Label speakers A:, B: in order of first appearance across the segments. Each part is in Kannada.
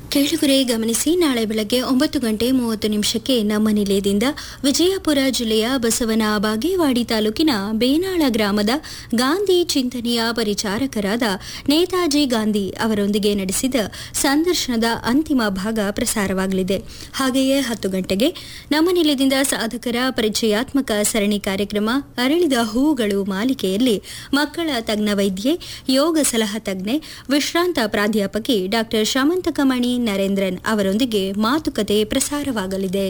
A: ಕೇಳುಗರೆ ಗಮನಿಸಿ ನಾಳೆ ಬೆಳಗ್ಗೆ ಒಂಬತ್ತು ಗಂಟೆ ಮೂವತ್ತು ನಿಮಿಷಕ್ಕೆ ನಮ್ಮ ನಿಲಯದಿಂದ ವಿಜಯಪುರ ಜಿಲ್ಲೆಯ ಬಸವನ ಬಾಗೇವಾಡಿ ತಾಲೂಕಿನ ಬೇನಾಳ ಗ್ರಾಮದ ಗಾಂಧಿ ಚಿಂತನೆಯ ಪರಿಚಾರಕರಾದ ನೇತಾಜಿ ಗಾಂಧಿ ಅವರೊಂದಿಗೆ ನಡೆಸಿದ ಸಂದರ್ಶನದ ಅಂತಿಮ ಭಾಗ ಪ್ರಸಾರವಾಗಲಿದೆ ಹಾಗೆಯೇ ಹತ್ತು ಗಂಟೆಗೆ ನಮ್ಮ ನಿಲಯದಿಂದ ಸಾಧಕರ ಪರಿಚಯಾತ್ಮಕ ಸರಣಿ ಕಾರ್ಯಕ್ರಮ ಅರಳಿದ ಹೂಗಳು ಮಾಲಿಕೆಯಲ್ಲಿ ಮಕ್ಕಳ ತಜ್ಞ ವೈದ್ಯೆ ಯೋಗ ಸಲಹಾ ತಜ್ಞೆ ವಿಶ್ರಾಂತ ಪ್ರಾಧ್ಯಾಪಕಿ ಡಾಕ್ಟರ್ ಶಮಂತಕಮಣಿ ನರೇಂದ್ರನ್ ಅವರೊಂದಿಗೆ ಮಾತುಕತೆ ಪ್ರಸಾರವಾಗಲಿದೆ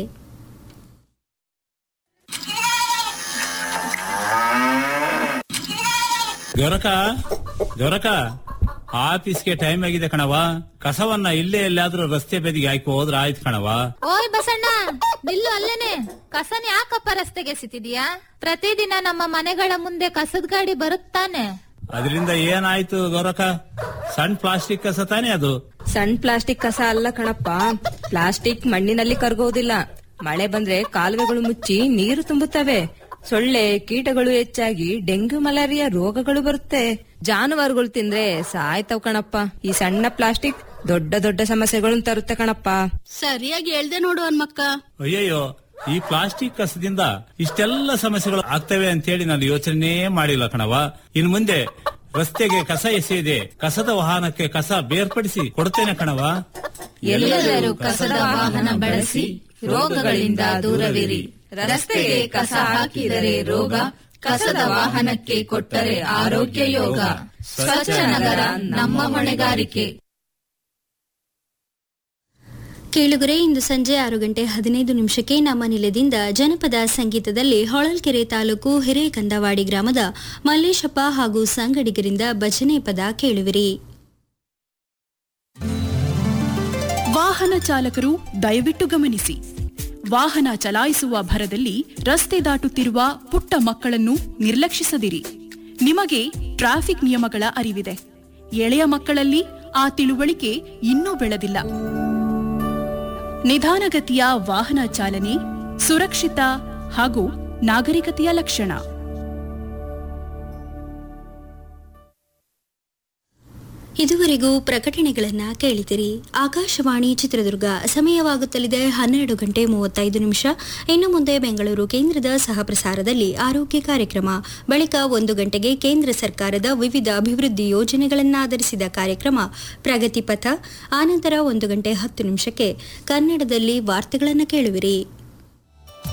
B: ಗೊರಕ ಗೊರಕ ಆಫೀಸ್ಗೆ ಟೈಮ್ ಆಗಿದೆ ಕಣವ ಕಸವನ್ನ ಇಲ್ಲೇ ಎಲ್ಲಾದ್ರೂ ರಸ್ತೆ ಬದಿಗೆ ಹಾಕಿ ಹೋದ್ರ ಆಯ್ತು ಕಣವ
C: ಓಯ್ ಬಸಣ್ಣ ನಿಲ್ಲು ಅಲ್ಲೇನೆ ಕಸನ ಯಾಕಪ್ಪ ರಸ್ತೆಗೆ ಎಸಿತಿದ್ಯಾ ಪ್ರತಿದಿನ ನಮ್ಮ ಮನೆಗಳ ಮುಂದೆ ಕಸದ ಗಾಡಿ ಬರುತ್ತಾನೆ
B: ಅದರಿಂದ ಏನಾಯ್ತು ಗೊರಕ ಸಣ್ಣ ಪ್ಲಾಸ್ಟಿಕ್ ಕಸ ತಾನೇ ಅದು
D: ಸಣ್ಣ ಪ್ಲಾಸ್ಟಿಕ್ ಕಸ ಅಲ್ಲ ಕಣಪ್ಪ ಪ್ಲಾಸ್ಟಿಕ್ ಮಣ್ಣಿನಲ್ಲಿ ಕರಗೋದಿಲ್ಲ ಮಳೆ ಬಂದ್ರೆ ಕಾಲುವೆಗಳು ಮುಚ್ಚಿ ನೀರು ತುಂಬುತ್ತವೆ ಸೊಳ್ಳೆ ಕೀಟಗಳು ಹೆಚ್ಚಾಗಿ ಡೆಂಗ್ಯೂ ಮಲೇರಿಯಾ ರೋಗಗಳು ಬರುತ್ತೆ ಜಾನುವಾರುಗಳು ತಿಂದ್ರೆ ಸಾಯ್ತವ್ ಕಣಪ್ಪ ಈ ಸಣ್ಣ ಪ್ಲಾಸ್ಟಿಕ್ ದೊಡ್ಡ ದೊಡ್ಡ ಸಮಸ್ಯೆಗಳನ್ನು ತರುತ್ತೆ ಕಣಪ್ಪ
E: ಸರಿಯಾಗಿ ಹೇಳ್ದೆ ನೋಡು ಹನ್ಮಕ್ಕ
B: ಅಯ್ಯಯ್ಯೋ ಈ ಪ್ಲಾಸ್ಟಿಕ್ ಕಸದಿಂದ ಇಷ್ಟೆಲ್ಲ ಸಮಸ್ಯೆಗಳು ಆಗ್ತವೆ ಅಂತೇಳಿ ನಾನು ಯೋಚನೆ ಮಾಡಿಲ್ಲ ಕಣವ ಇನ್ ಮುಂದೆ ರಸ್ತೆಗೆ ಕಸ ಎಸೆಯದೆ ಕಸದ ವಾಹನಕ್ಕೆ ಕಸ ಬೇರ್ಪಡಿಸಿ ಕೊಡ್ತೇನೆ ಕಣವ
C: ಎಲ್ಲರೂ ಕಸದ ವಾಹನ ಬಳಸಿ ರೋಗಗಳಿಂದ ದೂರವಿರಿ ರಸ್ತೆಗೆ ಕಸ ಹಾಕಿದರೆ ರೋಗ ಕಸದ ವಾಹನಕ್ಕೆ ಕೊಟ್ಟರೆ ಆರೋಗ್ಯ ಯೋಗ ಸ್ವಚ್ಛ ನಗರ ನಮ್ಮ ಹೊಣೆಗಾರಿಕೆ
A: ಕೇಳುಗರೆ ಇಂದು ಸಂಜೆ ಆರು ಗಂಟೆ ಹದಿನೈದು ನಿಮಿಷಕ್ಕೆ ನಮ್ಮ ನಿಲಯದಿಂದ ಜನಪದ ಸಂಗೀತದಲ್ಲಿ ಹೊಳಲ್ಕೆರೆ ತಾಲೂಕು ಹಿರೇಕಂದವಾಡಿ ಗ್ರಾಮದ ಮಲ್ಲೇಶಪ್ಪ ಹಾಗೂ ಸಂಗಡಿಗರಿಂದ ಭಜನೆ ಪದ ಕೇಳುವಿರಿ
F: ವಾಹನ ಚಾಲಕರು ದಯವಿಟ್ಟು ಗಮನಿಸಿ ವಾಹನ ಚಲಾಯಿಸುವ ಭರದಲ್ಲಿ ರಸ್ತೆ ದಾಟುತ್ತಿರುವ ಪುಟ್ಟ ಮಕ್ಕಳನ್ನು ನಿರ್ಲಕ್ಷಿಸದಿರಿ ನಿಮಗೆ ಟ್ರಾಫಿಕ್ ನಿಯಮಗಳ ಅರಿವಿದೆ ಎಳೆಯ ಮಕ್ಕಳಲ್ಲಿ ಆ ತಿಳುವಳಿಕೆ ಇನ್ನೂ ಬೆಳೆದಿಲ್ಲ ನಿಧಾನಗತಿಯ ವಾಹನ ಚಾಲನೆ ಸುರಕ್ಷಿತ ಹಾಗೂ ನಾಗರಿಕತೆಯ ಲಕ್ಷಣ
A: ಇದುವರೆಗೂ ಪ್ರಕಟಣೆಗಳನ್ನ ಕೇಳಿದಿರಿ ಆಕಾಶವಾಣಿ ಚಿತ್ರದುರ್ಗ ಸಮಯವಾಗುತ್ತಲಿದೆ ಹನ್ನೆರಡು ಗಂಟೆ ಮೂವತ್ತೈದು ನಿಮಿಷ ಇನ್ನು ಮುಂದೆ ಬೆಂಗಳೂರು ಕೇಂದ್ರದ ಸಹ ಪ್ರಸಾರದಲ್ಲಿ ಆರೋಗ್ಯ ಕಾರ್ಯಕ್ರಮ ಬಳಿಕ ಒಂದು ಗಂಟೆಗೆ ಕೇಂದ್ರ ಸರ್ಕಾರದ ವಿವಿಧ ಅಭಿವೃದ್ಧಿ ಯೋಜನೆಗಳನ್ನಾಧರಿಸಿದ ಕಾರ್ಯಕ್ರಮ ಪ್ರಗತಿ ಪಥ ಆನಂತರ ಒಂದು ಗಂಟೆ ಹತ್ತು ನಿಮಿಷಕ್ಕೆ ಕನ್ನಡದಲ್ಲಿ ವಾರ್ತೆಗಳನ್ನು ಕೇಳುವಿರಿ